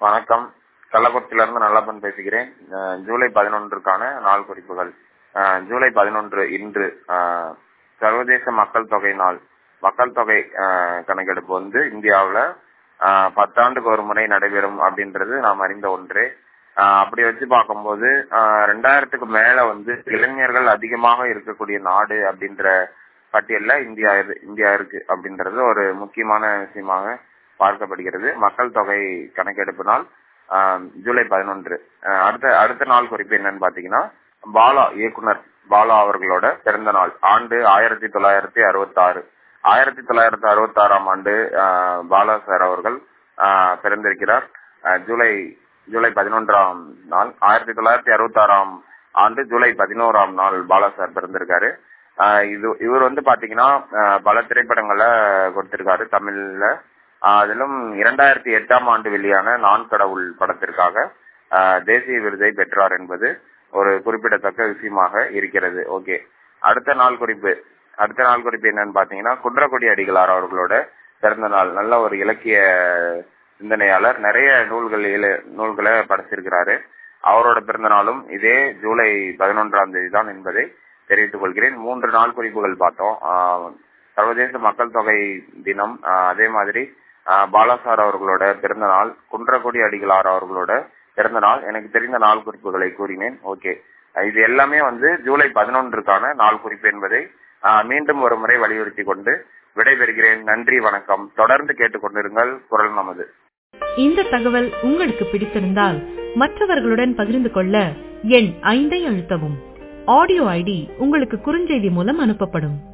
வணக்கம் கள்ளக்குறிச்சியிலிருந்து நல்லப்பன் பேசுகிறேன் அஹ் ஜூலை பதினொன்றுக்கான நாள் குறிப்புகள் அஹ் ஜூலை பதினொன்று இன்று அஹ் சர்வதேச மக்கள் தொகை நாள் மக்கள் தொகை அஹ் கணக்கெடுப்பு வந்து இந்தியாவுல அஹ் பத்தாண்டுக்கு ஒரு முறை நடைபெறும் அப்படின்றது நாம் அறிந்த ஒன்றே அஹ் அப்படி வச்சு பார்க்கும்போது அஹ் ரெண்டாயிரத்துக்கு மேல வந்து இளைஞர்கள் அதிகமாக இருக்கக்கூடிய நாடு அப்படின்ற பட்டியல்ல இந்தியா இரு- இந்தியா இருக்கு அப்படின்றது ஒரு முக்கியமான விஷயமாக பார்க்கப்படுகிறது மக்கள் தொகை கணக்கெடுப்பு நாள் ஆஹ் ஜூலை பதினொன்று அடுத்த அடுத்த நாள் குறிப்பு என்னன்னு பாத்தீங்கன்னா பாலா இயக்குனர் பாலா அவர்களோட பிறந்த நாள் ஆண்டு ஆயிரத்தி தொள்ளாயிரத்தி அறுபத்தி ஆறு ஆயிரத்தி தொள்ளாயிரத்தி அறுபத்தி ஆறாம் ஆண்டு ஆஹ் பாலா சார் அவர்கள் ஆஹ் பிறந்திருக்கிறார் ஆஹ் ஜூலை ஜூலை பதினொன்றாம் நாள் ஆயிரத்தி தொள்ளாயிரத்தி அறுபத்தி ஆறாம் ஆண்டு ஜூலை பதினோராம் நாள் பாலா சார் பிறந்திருக்காரு ஆஹ் இது இவர் வந்து பாத்தீங்கன்னா ஆஹ் பல திரைப்படங்களை கொடுத்திருக்காரு தமிழ்ல ஆஹ் அதிலும் இரண்டாயிரத்தி எட்டாம் ஆண்டு வெளியான நான் கடவுள் படத்திற்காக ஆஹ் தேசிய விருதை பெற்றார் என்பது ஒரு குறிப்பிடத்தக்க விஷயமாக இருக்கிறது ஓகே அடுத்த நாள் குறிப்பு அடுத்த நாள் குறிப்பு என்னன்னு பாத்தீங்கன்னா குன்றக்குடி அடிகளார் அவர்களோட பிறந்த நாள் நல்ல ஒரு இலக்கிய சிந்தனையாளர் நிறைய நூல்கள் எழு- நூல்களை படைச்சிருக்கிறாரு அவரோட பிறந்த நாளும் இதே ஜூலை பதினொன்றாம் தேதி தான் என்பதை தெரிவித்துக் கொள்கிறேன் மூன்று நாள் குறிப்புகள் பார்த்தோம் ஆஹ் சர்வதேச மக்கள் தொகை தினம் ஆஹ் அதே மாதிரி ஆஹ் பாலாசார் அவர்களோட பிறந்த நாள் குன்றக்குடி அடிகளார் அவர்களோட பிறந்த நாள் எனக்கு தெரிந்த நாள் குறிப்புகளை கூறினேன் ஓகே இது எல்லாமே வந்து ஜூலை பதினொன்றுக்கான நாள் குறிப்பு என்பதை ஆஹ் மீண்டும் ஒரு முறை வலியுறுத்தி கொண்டு விடைபெறுகிறேன் நன்றி வணக்கம் தொடர்ந்து கேட்டுக்கொண்டிருங்கள் குரல் நமது இந்த தகவல் உங்களுக்கு பிடித்திருந்தால் மற்றவர்களுடன் பகிர்ந்து கொள்ள எண் ஐந்தை அழுத்தவும் ஆடியோ ஐடி உங்களுக்கு குறுஞ்செய்தி மூலம் அனுப்பப்படும்